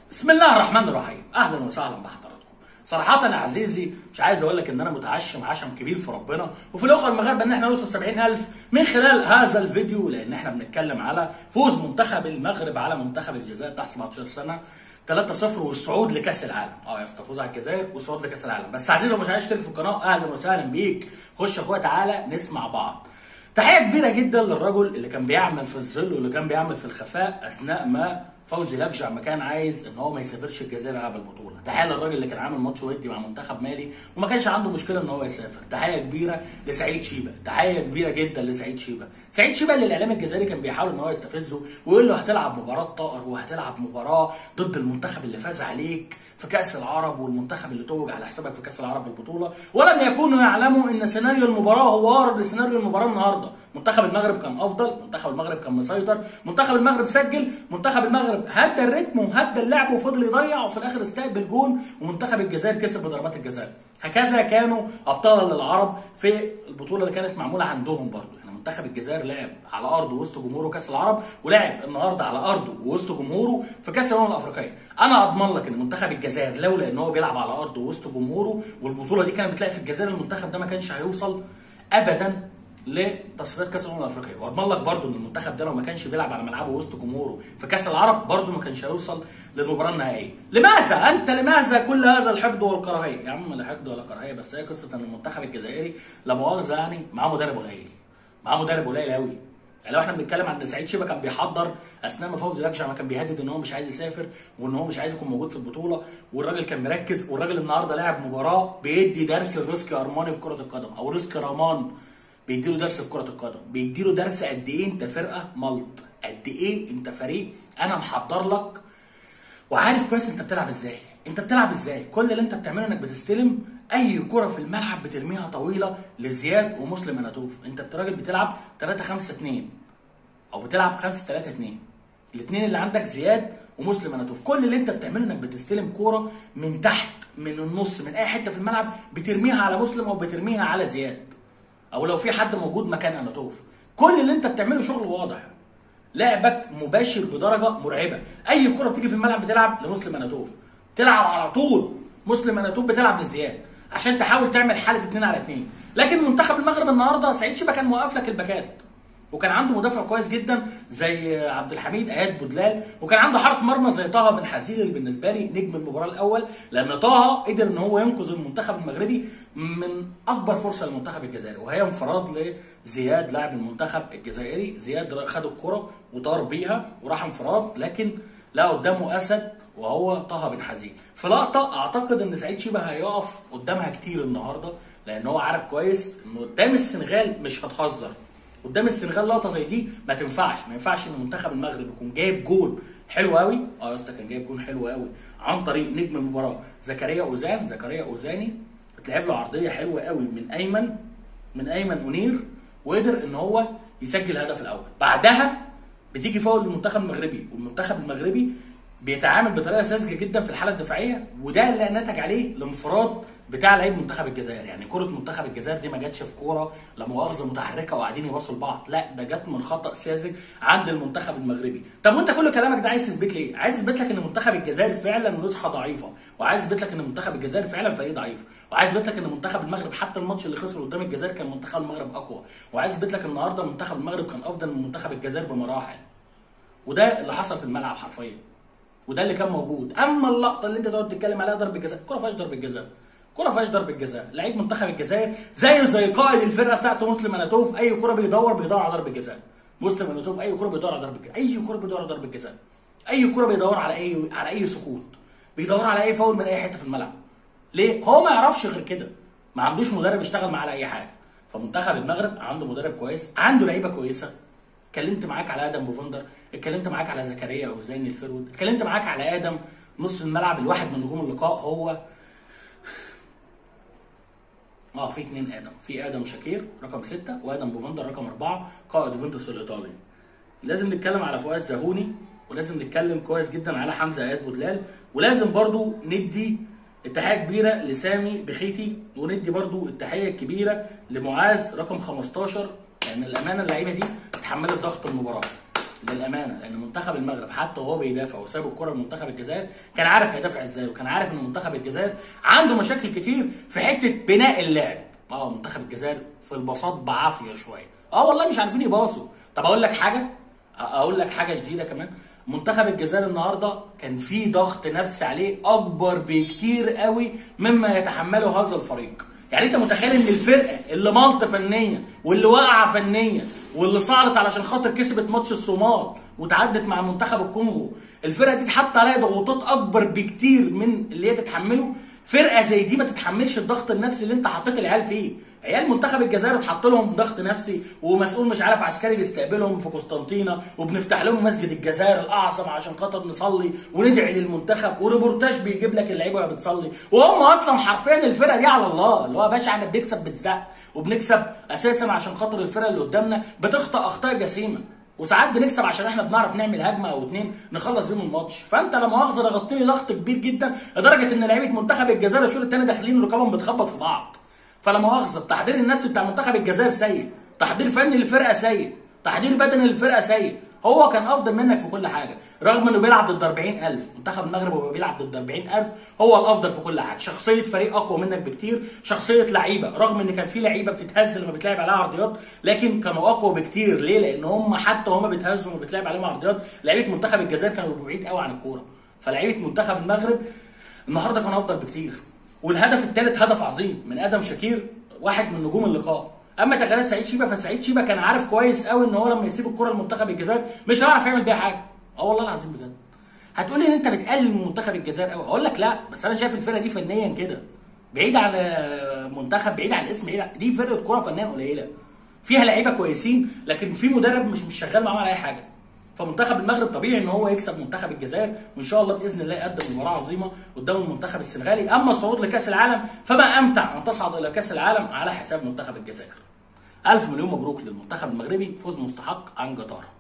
بسم الله الرحمن الرحيم اهلا وسهلا بحضراتكم صراحة يا عزيزي مش عايز اقول لك ان انا متعشم عشم كبير في ربنا وفي الاخرى المغاربه ان احنا نوصل 70000 من خلال هذا الفيديو لان احنا بنتكلم على فوز منتخب المغرب على منتخب الجزائر تحت 17 سنه 3-0 والصعود لكاس العالم اه يا اسطى فوز على الجزائر والصعود لكاس العالم بس عزيزي لو مش عايز تشترك في القناه اهلا وسهلا بيك خش يا اخويا تعالى نسمع بعض تحيه كبيره جدا للرجل اللي كان بيعمل في الظل واللي كان بيعمل في الخفاء اثناء ما فوزي لجع ما كان عايز ان هو ما يسافرش الجزائر يلعب البطوله تحيه للراجل اللي كان عامل ماتش ودي مع منتخب مالي وما كانش عنده مشكله ان هو يسافر تحيه كبيره لسعيد شيبه تحيه كبيره جدا لسعيد شيبه سعيد شيبه اللي الاعلام الجزائري كان بيحاول ان هو يستفزه ويقول له هتلعب مباراه طائر وهتلعب مباراه ضد المنتخب اللي فاز عليك في كاس العرب والمنتخب اللي توج على حسابك في كاس العرب بالبطوله ولم يكونوا يعلموا ان سيناريو المباراه هو اقرب لسيناريو المباراه النهارده منتخب المغرب كان افضل منتخب المغرب كان مسيطر منتخب المغرب سجل منتخب المغرب هدى الريتم وهدى اللعب وفضل يضيع وفي الاخر استقبل جون ومنتخب الجزائر كسب بضربات الجزاء هكذا كانوا ابطالا للعرب في البطوله اللي كانت معموله عندهم برضه يعني منتخب الجزائر لعب على ارضه وسط جمهوره كاس العرب ولعب النهارده على ارضه ووسط جمهوره في كاس الامم الافريقيه انا اضمن لك ان منتخب الجزائر لولا ان هو بيلعب على ارضه وسط جمهوره والبطوله دي كانت بتلاقي في الجزائر المنتخب ده ما كانش هيوصل ابدا لتصفيات كاس الامم الافريقيه واضمن لك برضو ان المنتخب ده لو ما كانش بيلعب على ملعبه وسط جمهوره في كاس العرب برضو ما كانش هيوصل للمباراه النهائيه لماذا انت لماذا كل هذا الحقد والكراهيه يا عم لا حقد ولا كراهيه بس هي قصه ان المنتخب الجزائري لا مؤاخذه يعني معاه مدرب قليل معاه مدرب قليل قوي يعني لو احنا بنتكلم عن سعيد شيبه كان بيحضر اثناء ما فوزي لجع ما كان بيهدد ان هو مش عايز يسافر وان هو مش عايز يكون موجود في البطوله والراجل كان مركز والراجل النهارده لاعب مباراه بيدي درس الريسك ارماني في كره القدم او ريسك رامان بيديله درس في كره القدم بيديله درس قد ايه انت فرقه ملط قد ايه انت فريق انا محضر لك وعارف كويس انت بتلعب ازاي انت بتلعب ازاي كل اللي انت بتعمله انك بتستلم اي كره في الملعب بترميها طويله لزياد ومسلم اناتوف انت راجل بتلعب 3 5 2 او بتلعب 5 3 2 الاثنين اللي عندك زياد ومسلم اناتوف كل اللي انت بتعمله انك بتستلم كوره من تحت من النص من اي حته في الملعب بترميها على مسلم او بترميها على زياد او لو في حد موجود مكان اناتوف كل اللي انت بتعمله شغل واضح لعبك مباشر بدرجه مرعبه اي كره بتيجي في الملعب بتلعب لمسلم اناتوف تلعب على طول مسلم اناتوف بتلعب لزياد عشان تحاول تعمل حاله 2 على 2 لكن منتخب المغرب النهارده سعيد شيبه كان موقف لك الباكات وكان عنده مدافع كويس جدا زي عبد الحميد اياد بودلال وكان عنده حارس مرمى زي طه بن حزيل اللي بالنسبه لي نجم المباراه الاول لان طه قدر ان هو ينقذ المنتخب المغربي من اكبر فرصه للمنتخب الجزائري وهي انفراد لزياد لاعب المنتخب الجزائري زياد خد الكره وطار بيها وراح انفراد لكن لا قدامه اسد وهو طه بن حزين في لقطه اعتقد ان سعيد شيبه هيقف قدامها كتير النهارده لان هو عارف كويس ان قدام السنغال مش هتهزر قدام السنغال لقطه زي دي ما تنفعش ما ينفعش ان منتخب المغرب يكون جايب جول حلو قوي اه يا اسطى كان جايب جول حلو قوي عن طريق نجم المباراه زكريا اوزان زكريا اوزاني اتلعب له عرضيه حلوه قوي من ايمن من ايمن منير وقدر ان هو يسجل الهدف الاول بعدها بتيجي فاول المنتخب المغربي والمنتخب المغربي بيتعامل بطريقه ساذجه جدا في الحاله الدفاعيه وده اللي نتج عليه الانفراد بتاع لعيب منتخب الجزائر يعني كره منتخب الجزائر دي ما جاتش في كوره لا مؤاخذه متحركه وقاعدين يباصوا لبعض لا ده جت من خطا ساذج عند المنتخب المغربي طب وانت كل كلامك ده عايز تثبت لي عايز تثبت لك ان منتخب الجزائر فعلا نسخه ضعيفه وعايز تثبت لك ان منتخب الجزائر فعلا فريق ضعيف وعايز تثبت لك ان منتخب المغرب حتى الماتش اللي خسر قدام الجزائر كان منتخب المغرب اقوى وعايز تثبت لك النهارده منتخب المغرب كان افضل من منتخب الجزائر بمراحل وده اللي حصل في الملعب حرفيا وده اللي كان موجود اما اللقطه اللي انت تقعد تتكلم عليها ضربه جزاء الكره فيهاش ضربه جزاء كرة فيهاش ضربة جزاء، لعيب منتخب الجزائر زيه زي قائد الفرقة بتاعته مسلم اناتوف أي كرة بيدور بيدور على ضربة جزاء. مسلم اناتوف أي كرة بيدور على ضربة جزاء، أي كرة بيدور على ضربة جزاء. أي كرة بيدور على أي على أي سقوط. بيدور على أي فاول من أي حتة في الملعب. ليه؟ هو ما يعرفش غير كده. ما عندوش مدرب يشتغل معاه على أي حاجة. فمنتخب المغرب عنده مدرب كويس، عنده لعيبة كويسة. اتكلمت معاك على ادم بوفندر، اتكلمت معاك على زكريا او زين الفرود، اتكلمت معاك على ادم نص الملعب الواحد من نجوم اللقاء هو اه في اثنين ادم في ادم شاكير رقم ستة وادم بوفندر رقم أربعة قائد يوفنتوس الايطالي لازم نتكلم على فؤاد زهوني ولازم نتكلم كويس جدا على حمزه اياد بودلال ولازم برضو ندي التحيه كبيره لسامي بخيتي وندي برضو التحيه الكبيره لمعاذ رقم 15 لان الامانه اللعيبه دي اتحملت ضغط المباراه للامانه لان منتخب المغرب حتى وهو بيدافع وساب الكره لمنتخب الجزائر كان عارف هيدافع ازاي وكان عارف ان منتخب الجزائر عنده مشاكل كتير في حته بناء اللعب اه منتخب الجزائر في البساط بعافيه شويه اه والله مش عارفين يباصوا طب اقول لك حاجه اقول لك حاجه جديده كمان منتخب الجزائر النهارده كان في ضغط نفسي عليه اكبر بكتير قوي مما يتحمله هذا الفريق يعني انت متخيل ان الفرقه اللي مالطه فنيا واللي واقعه فنيا واللي صعدت علشان خاطر كسبت ماتش الصومال وتعدت مع منتخب الكونغو الفرقه دي اتحط عليها ضغوطات اكبر بكتير من اللي هي تتحمله فرقه زي دي ما تتحملش الضغط النفسي اللي انت حطيت العيال فيه عيال منتخب الجزائر اتحط لهم ضغط نفسي ومسؤول مش عارف عسكري بيستقبلهم في قسطنطينه وبنفتح لهم مسجد الجزائر الاعظم عشان خاطر نصلي وندعي للمنتخب وريبورتاج بيجيب لك اللعيبه وهي بتصلي وهم اصلا حرفيا الفرقه دي على الله اللي هو يا باشا احنا بنكسب بالزق وبنكسب اساسا عشان خاطر الفرقه اللي قدامنا بتخطا اخطاء جسيمه وساعات بنكسب عشان احنا بنعرف نعمل هجمه او اتنين نخلص بيهم الماتش فانت لا مؤاخذه ضغطت لي ضغط كبير جدا لدرجه ان لعيبه منتخب الجزائر الشوط الثاني داخلين ركابهم بتخبط في بعض فلا مؤاخذه التحضير النفسي بتاع منتخب الجزائر سيء تحضير فني للفرقه سيء تحضير بدني للفرقه سيء هو كان افضل منك في كل حاجه رغم انه بيلعب ضد 40000 منتخب المغرب وهو بيلعب ضد 40000 هو الافضل في كل حاجه شخصيه فريق اقوى منك بكتير شخصيه لعيبه رغم ان كان في لعيبه بتتهز لما بتلعب عليها عرضيات لكن كانوا اقوى بكتير ليه لان هم حتى هم بيتهزوا لما بتلعب عليهم عرضيات لعيبه منتخب الجزائر كانوا بعيد قوي عن الكوره فلعيبه منتخب المغرب النهارده كانوا افضل بكتير والهدف الثالث هدف عظيم من ادم شاكير واحد من نجوم اللقاء اما تغييرات سعيد شيبه فسعيد شيبه كان عارف كويس قوي ان هو لما يسيب الكره لمنتخب الجزائر مش هيعرف يعمل بيها حاجه اه والله العظيم بجد هتقولي ان انت بتقلل من منتخب الجزائر قوي اقول لك لا بس انا شايف الفرقه دي فنيا كده بعيد عن منتخب بعيد عن الاسم بعيد دي فرقه كوره فنيا قليله فيها لعيبه كويسين لكن في مدرب مش مش شغال معاهم على اي حاجه فمنتخب المغرب طبيعي ان هو يكسب منتخب الجزائر وان شاء الله باذن الله يقدم مباراه عظيمه قدام المنتخب السنغالي اما الصعود لكاس العالم فما امتع ان تصعد الى كاس العالم على حساب منتخب الجزائر الف مليون مبروك للمنتخب المغربي فوز مستحق عن جداره